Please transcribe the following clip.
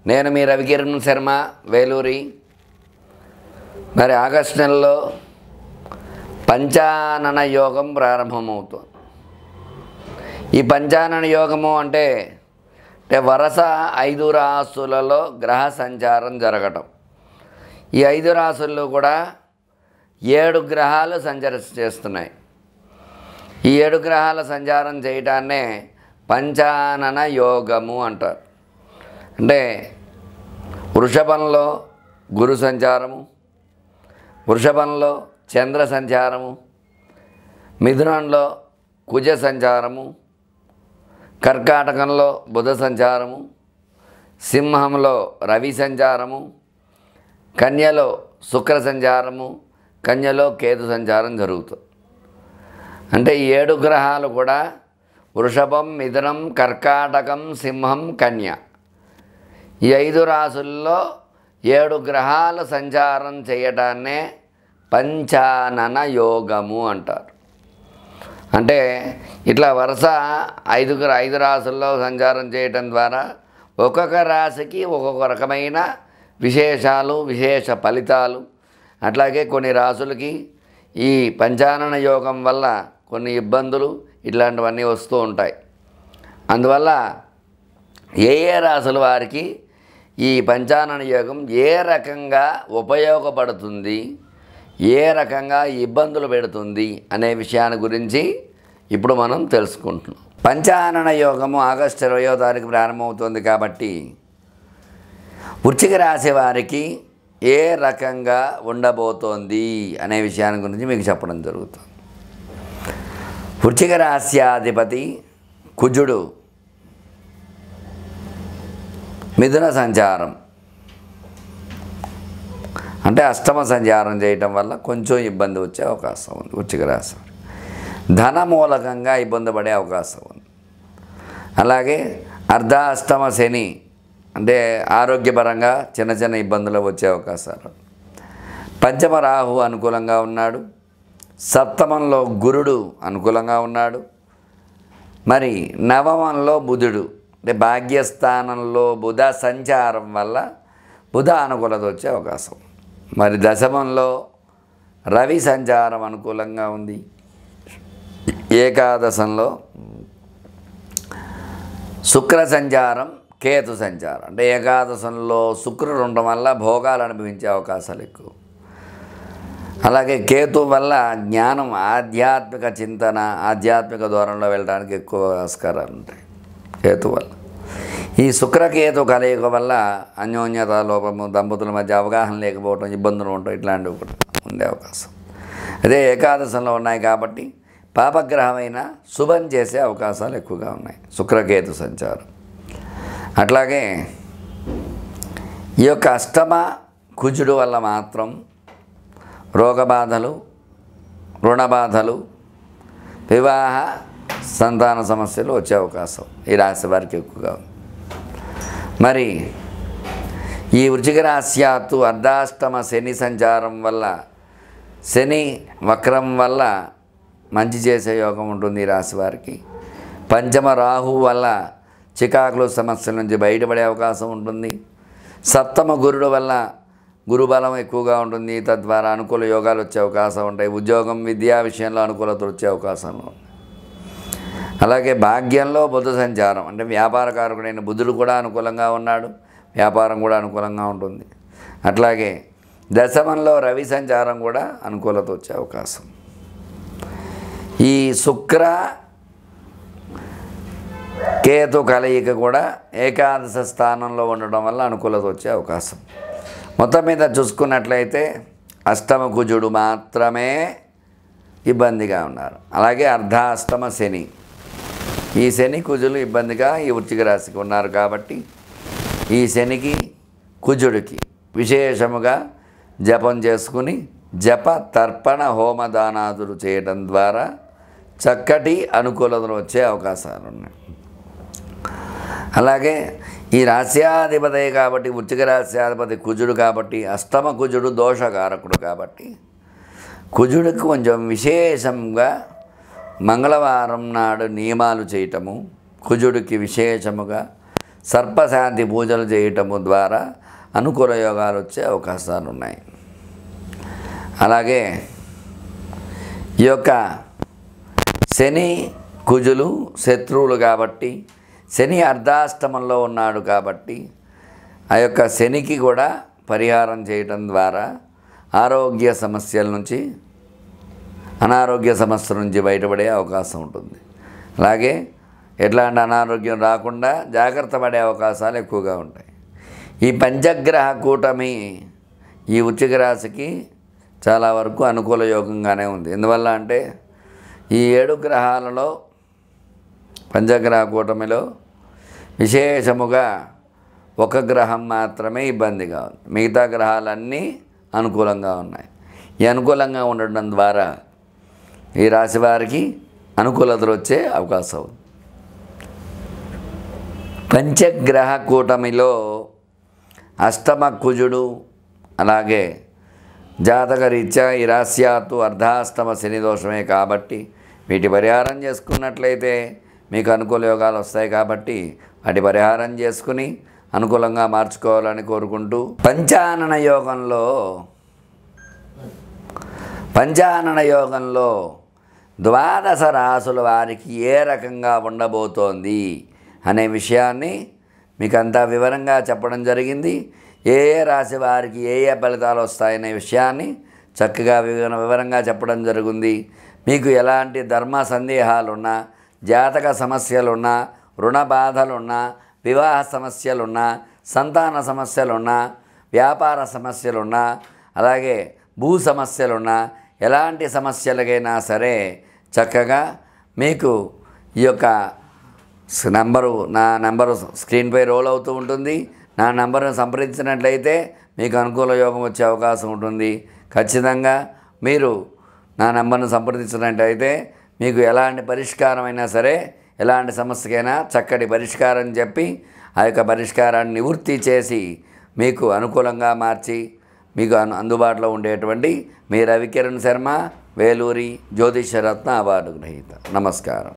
నేను మీ రవికిరణ్ శర్మ వేలూరి మరి ఆగస్టు నెలలో పంచానన యోగం ప్రారంభమవుతుంది ఈ పంచానన యోగము అంటే అంటే వరుస ఐదు రాసులలో గ్రహ సంచారం జరగటం ఈ ఐదు రాసుల్లో కూడా ఏడు గ్రహాలు సంచర చేస్తున్నాయి ఈ ఏడు గ్రహాల సంచారం చేయటాన్నే పంచానన యోగము అంటారు అంటే వృషభంలో గురు సంచారము వృషభంలో చంద్ర సంచారము మిథునంలో కుజ సంచారము కర్కాటకంలో బుధ సంచారము సింహంలో రవి సంచారము కన్యలో శుక్ర సంచారము కన్యలో కేతు సంచారం జరుగుతుంది అంటే ఈ ఏడు గ్రహాలు కూడా వృషభం మిథునం కర్కాటకం సింహం కన్య ఈ ఐదు రాసుల్లో ఏడు గ్రహాల సంచారం చేయటాన్నే పంచానన యోగము అంటారు అంటే ఇట్లా వరుస ఐదు ఐదు రాసుల్లో సంచారం చేయటం ద్వారా ఒక్కొక్క రాశికి ఒక్కొక్క రకమైన విశేషాలు విశేష ఫలితాలు అట్లాగే కొన్ని రాసులకి ఈ పంచానన యోగం వల్ల కొన్ని ఇబ్బందులు ఇట్లాంటివన్నీ వస్తూ ఉంటాయి అందువల్ల ఏ ఏ రాసుల వారికి ఈ పంచానన యోగం ఏ రకంగా ఉపయోగపడుతుంది ఏ రకంగా ఇబ్బందులు పెడుతుంది అనే విషయాన్ని గురించి ఇప్పుడు మనం తెలుసుకుంటున్నాం పంచానన యోగము ఆగస్టు ఇరవయో తారీఖు ప్రారంభమవుతుంది కాబట్టి వృచ్చిక రాశి వారికి ఏ రకంగా ఉండబోతోంది అనే విషయాన్ని గురించి మీకు చెప్పడం జరుగుతుంది వృచ్చిక రాశ్యాధిపతి కుజుడు మిథున సంచారం అంటే అష్టమ సంచారం చేయటం వల్ల కొంచెం ఇబ్బంది వచ్చే అవకాశం ఉంది వృచ్చిక రాశి వారికి. ధన మూలకంగా ఇబ్బంది పడే అవకాశం ఉంది అలాగే అర్ధాష్టమ శని అంటే ఆరోగ్యపరంగా చిన్న చిన్న ఇబ్బందులు వచ్చే అవకాశాలు పంచమ రాహు అనుకూలంగా ఉన్నాడు సప్తమంలో గురుడు అనుకూలంగా ఉన్నాడు మరి నవమంలో బుధుడు అంటే భాగ్యస్థానంలో బుధ సంచారం వల్ల బుధ అనుకూలత వచ్చే అవకాశం మరి దశమంలో రవి సంచారం అనుకూలంగా ఉంది ఏకాదశంలో శుక్ర సంచారం కేతు సంచారం అంటే ఏకాదశంలో శుక్రుడు ఉండడం వల్ల భోగాలు అనుభవించే అవకాశాలు ఎక్కువ అలాగే కేతు వల్ల జ్ఞానం ఆధ్యాత్మిక చింతన ఆధ్యాత్మిక దూరంలో వెళ్ళడానికి ఎక్కువ ఆస్కారాలు ఉంటాయి కేతు వల్ల ఈ శుక్రకేతు కలయిక వల్ల అన్యోన్యత లోపము దంపతుల మధ్య అవగాహన లేకపోవడం ఇబ్బందులు ఉండటం ఇట్లాంటివి కూడా ఉండే అవకాశం అదే ఏకాదశంలో ఉన్నాయి కాబట్టి పాపగ్రహమైన శుభం చేసే అవకాశాలు ఎక్కువగా ఉన్నాయి శుక్రకేతు సంచారం అట్లాగే ఈ యొక్క అష్టమ కుజుడు వల్ల మాత్రం రోగబాధలు రుణబాధలు వివాహ సంతాన సమస్యలు వచ్చే అవకాశం ఈ రాశి వారికి ఎక్కువగా ఉంది మరి ఈ వృచిక రాశ్యాత్తు అర్ధాష్టమ శని సంచారం వల్ల శని వక్రం వల్ల మంచి చేసే యోగం ఉంటుంది ఈ రాశి వారికి పంచమ రాహు వల్ల చికాకులు సమస్యల నుంచి బయటపడే అవకాశం ఉంటుంది సప్తమ గురుడు వల్ల గురుబలం ఎక్కువగా ఉంటుంది తద్వారా అనుకూల యోగాలు వచ్చే అవకాశం ఉంటాయి ఉద్యోగం విద్యా విషయంలో అనుకూలత వచ్చే అవకాశాలు ఉన్నాయి అలాగే భాగ్యంలో బుధ సంచారం అంటే వ్యాపారకారకుడైన బుధుడు కూడా అనుకూలంగా ఉన్నాడు వ్యాపారం కూడా అనుకూలంగా ఉంటుంది అట్లాగే దశమంలో రవి సంచారం కూడా అనుకూలత వచ్చే అవకాశం ఈ శుక్ర కేతు కలయిక కూడా ఏకాదశ స్థానంలో ఉండడం వల్ల అనుకూలత వచ్చే అవకాశం మొత్తం మీద చూసుకున్నట్లయితే అష్టమ కుజుడు మాత్రమే ఇబ్బందిగా ఉన్నారు అలాగే అర్ధాష్టమ శని ఈ శని కుజులు ఇబ్బందిగా ఈ వృచ్చిక రాశికి ఉన్నారు కాబట్టి ఈ శనికి కుజుడికి విశేషముగా జపం చేసుకుని జప తర్పణ హోమదానాదులు చేయడం ద్వారా చక్కటి అనుకూలతలు వచ్చే అవకాశాలు ఉన్నాయి అలాగే ఈ రాస్యాధిపతి కాబట్టి వృచ్చిక రాస్యాధిపతి కుజుడు కాబట్టి అష్టమ కుజుడు దోషకారకుడు కాబట్టి కుజుడికి కొంచెం విశేషంగా మంగళవారం నాడు నియమాలు చేయటము కుజుడికి విశేషముగా సర్పశాంతి పూజలు చేయటము ద్వారా అనుకూల యోగాలు వచ్చే అవకాశాలు ఉన్నాయి అలాగే ఈ యొక్క శని కుజులు శత్రువులు కాబట్టి శని అర్ధాష్టమంలో ఉన్నాడు కాబట్టి ఆ యొక్క శనికి కూడా పరిహారం చేయటం ద్వారా ఆరోగ్య సమస్యల నుంచి అనారోగ్య సమస్యల నుంచి బయటపడే అవకాశం ఉంటుంది అలాగే ఎట్లాంటి అనారోగ్యం రాకుండా జాగ్రత్త పడే అవకాశాలు ఎక్కువగా ఉంటాయి ఈ పంచగ్రహ కూటమి ఈ వృశ్చిక రాశికి చాలా వరకు అనుకూల యోగంగానే ఉంది ఎందువల్ల అంటే ఈ ఏడు గ్రహాలలో పంచగ్రహ కూటమిలో విశేషముగా ఒక గ్రహం మాత్రమే ఇబ్బందిగా ఉంది మిగతా గ్రహాలన్నీ అనుకూలంగా ఉన్నాయి ఈ అనుకూలంగా ఉండడం ద్వారా ఈ రాశి వారికి అనుకూలతలు వచ్చే అవకాశం ఉంది పంచగ్రహ కూటమిలో అష్టమ కుజుడు అలాగే జాతక రీత్యా ఈ రాశ్యాత్తు అర్ధాష్టమ శని దోషమే కాబట్టి వీటి పరిహారం చేసుకున్నట్లయితే మీకు అనుకూల యోగాలు వస్తాయి కాబట్టి వాటి పరిహారం చేసుకుని అనుకూలంగా మార్చుకోవాలని కోరుకుంటూ పంచానన యోగంలో పంచానన యోగంలో ద్వాదశ రాసుల వారికి ఏ రకంగా ఉండబోతోంది అనే విషయాన్ని మీకు అంతా వివరంగా చెప్పడం జరిగింది ఏ ఏ రాశి వారికి ఏ ఏ ఫలితాలు వస్తాయనే విషయాన్ని చక్కగా వివర వివరంగా చెప్పడం జరిగింది మీకు ఎలాంటి ధర్మ సందేహాలున్నా జాతక సమస్యలున్నా రుణ బాధలున్నా వివాహ సమస్యలున్నా సంతాన సమస్యలున్నా వ్యాపార సమస్యలున్నా అలాగే భూ సమస్యలున్నా ఎలాంటి సమస్యలకైనా సరే చక్కగా మీకు ఈ యొక్క స్ నంబరు నా నంబరు స్క్రీన్పై రోల్ అవుతూ ఉంటుంది నా నంబర్ను సంప్రదించినట్లయితే మీకు అనుకూల యోగం వచ్చే అవకాశం ఉంటుంది ఖచ్చితంగా మీరు నా నంబర్ను సంప్రదించినట్లయితే మీకు ఎలాంటి పరిష్కారం అయినా సరే ఎలాంటి సమస్యకైనా చక్కటి పరిష్కారం చెప్పి ఆ యొక్క పరిష్కారాన్ని నివృత్తి చేసి మీకు అనుకూలంగా మార్చి మీకు అను అందుబాటులో ఉండేటువంటి మీ రవికిరణ్ శర్మ వేలూరి జ్యోతిషరత్న అవార్డు గ్రహీత నమస్కారం